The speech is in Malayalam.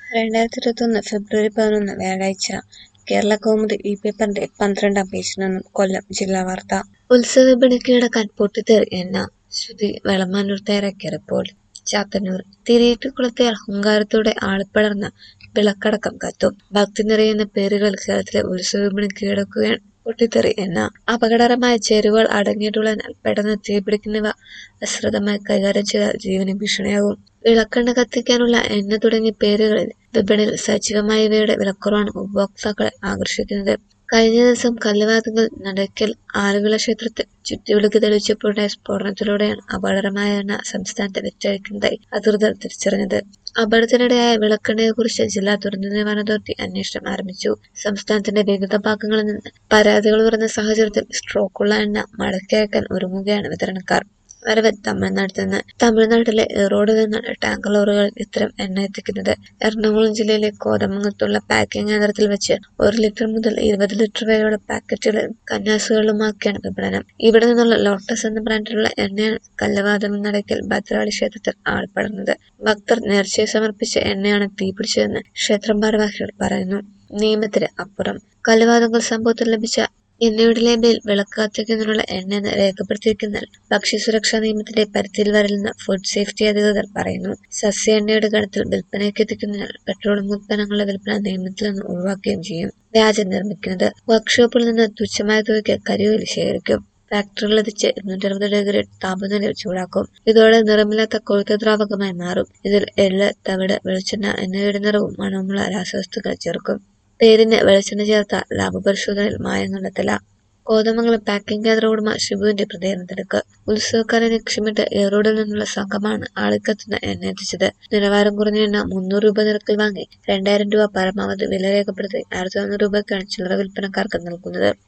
രണ്ടായിരത്തി ഇരുപത്തൊന്ന് ഫെബ്രുവരി പതിനൊന്ന് വ്യാഴാഴ്ച കേരള കൗമുദി ഈ പേപ്പറിന്റെ പന്ത്രണ്ടാം പേജിൽ നിന്നും കൊല്ലം ജില്ലാ വാർത്ത ഉത്സവ വിപണി കീഴടക്കാൻ പൊട്ടിത്തെറി എണ്ണ ശ്രുതി വെളമാനൂർ തയ്യാറാക്കിയ റിപ്പോർട്ട് ചാത്തന്നൂർ തിരിയിട്ടുകുളത്തെ അഹങ്കാരത്തോടെ ആളിപ്പടർന്ന വിളക്കടക്കം കത്തും ഭക്തി നിറയുന്ന പേരുകൾ കേരളത്തിലെ ഉത്സവ വിപണി കീഴടക്കുകയാണ് പൊട്ടിത്തെറി എണ്ണ അപകടകരമായ ചേരുവകൾ അടങ്ങിയിട്ടുള്ളതിനാൽ പെട്ടെന്ന് തീപിടിക്കുന്നവ അശ്രദ്ധമായി കൈകാര്യം ചെയ്താൽ ജീവന് ഭീഷണിയാകും വിളക്കെണ്ണ കത്തിക്കാനുള്ള എണ്ണ തുടങ്ങിയ പേരുകളിൽ വിപണിയിൽ സജീവമായവയുടെ വിലക്കുറവാണ് ഉപഭോക്താക്കളെ ആകർഷിക്കുന്നത് കഴിഞ്ഞ ദിവസം കല്ലുവാതുങ്കൽ നടയ്ക്കൽ ആലുവിള ക്ഷേത്രത്തിൽ ചുറ്റുവിളക്ക് തെളിയിച്ചപ്പോഴുണ്ടായ സ്ഫോടനത്തിലൂടെയാണ് അപകടകരമായ എണ്ണ സംസ്ഥാനത്ത് വിറ്റഴിക്കുന്നതായി അധികൃതർ തിരിച്ചറിഞ്ഞത് അപകടത്തിനിടയായ വിളക്കെണ്ണയെക്കുറിച്ച് ജില്ലാ ദുരന്ത നിവാരണ അതോറിറ്റി അന്വേഷണം ആരംഭിച്ചു സംസ്ഥാനത്തിന്റെ വിവിധ ഭാഗങ്ങളിൽ നിന്ന് പരാതികൾ ഉയർന്ന സാഹചര്യത്തിൽ സ്ട്രോക്കുള്ള എണ്ണ മടക്കി അയക്കാൻ ഒരുങ്ങുകയാണ് വിതരണക്കാർ വരവ് തമിഴ്നാട്ടിൽ നിന്ന് തമിഴ്നാട്ടിലെ ഈറോഡിൽ നിന്നാണ് ടാങ്കർ ലോറികളിൽ ഇത്തരം എണ്ണ എത്തിക്കുന്നത് എറണാകുളം ജില്ലയിലെ കോതമംഗലത്തുള്ള പാക്കിംഗ് കേന്ദ്രത്തിൽ വെച്ച് ഒരു ലിറ്റർ മുതൽ ഇരുപത് ലിറ്റർ വരെയുള്ള പാക്കറ്റുകളും കന്നാസുകളുമാക്കിയാണ് വിപണനം ഇവിടെ നിന്നുള്ള ലോട്ടസ് എന്ന ബ്രാൻഡിലുള്ള എണ്ണയാണ് കല്ലവാതം നടക്കൽ ഭദ്രകാളി ക്ഷേത്രത്തിൽ ആൾപ്പെടുന്നത് ഭക്തർ നേർച്ചയെ സമർപ്പിച്ച എണ്ണയാണ് തീപിടിച്ചതെന്ന് ക്ഷേത്രം ഭാരവാഹികൾ പറയുന്നു നിയമത്തിന് അപ്പുറം കല്ലവാതങ്ങൾ സംഭവത്തിൽ ലഭിച്ച എണ്ണയുടെ ലേബലിൽ വിളക്ക് കത്തിക്കുന്നതിനുള്ള എണ്ണെന്ന് രേഖപ്പെടുത്തിയിരിക്കുന്നതിൽ ഭക്ഷ്യസുരക്ഷാ നിയമത്തിന്റെ പരിധിയിൽ വരില്ലെന്ന് ഫുഡ് സേഫ്റ്റി അധികൃതർ പറയുന്നു സസ്യ എണ്ണയുടെ ഗണത്തിൽ വിൽപ്പനയ്ക്ക് എത്തിക്കുന്നതിനാൽ പെട്രോളിയം ഉത്പന്നങ്ങളുടെ വിൽപ്പന നിയമത്തിൽ നിന്ന് ഒഴിവാക്കുകയും ചെയ്യും വ്യാജം നിർമ്മിക്കുന്നത് വർക്ക്ഷോപ്പിൽ നിന്ന് തുച്ഛമായ തുകയ്ക്ക് കരിവേലി ശേഖരിക്കും ഫാക്ടറികളെത്തിച്ച് ഇരുന്നൂറ്റി അറുപത് ഡിഗ്രി താപനിലയിൽ ചൂടാക്കും ഇതോടെ നിറമില്ലാത്ത കൊഴുത്ത ദ്രാവകമായി മാറും ഇതിൽ എള്ള് തവിട് വെളിച്ചെണ്ണ എന്നിവയുടെ നിറവും മണവുമുള്ള രാസവസ്തുക്കൾ ചേർക്കും പേരിന് വെളിച്ചെണ്ണ ചേർത്ത ലാഭപരിശോധനയിൽ മായം കണ്ടെത്തില്ല കോതമംഗലം പാക്കിംഗ് കേന്ദ്ര ഉടമ ഷിബുവിന്റെ പ്രതികരണത്തിലേക്ക് ഉത്സവക്കാരെ ലക്ഷ്യമിട്ട് ഏറോഡിൽ നിന്നുള്ള സംഘമാണ് ആളിക്കത്തുന്ന എണ്ണ എത്തിച്ചത് നിലവാരം കുറഞ്ഞ എണ്ണ മുന്നൂറ് രൂപ നിരക്കിൽ വാങ്ങി രണ്ടായിരം രൂപ പരമാവധി വില രേഖപ്പെടുത്തി ആയിരത്തി നാനൂറ് രൂപയ്ക്കാണ് ചില്ലറ വിൽപ്പനക്കാർക്ക് നൽകുന്നത്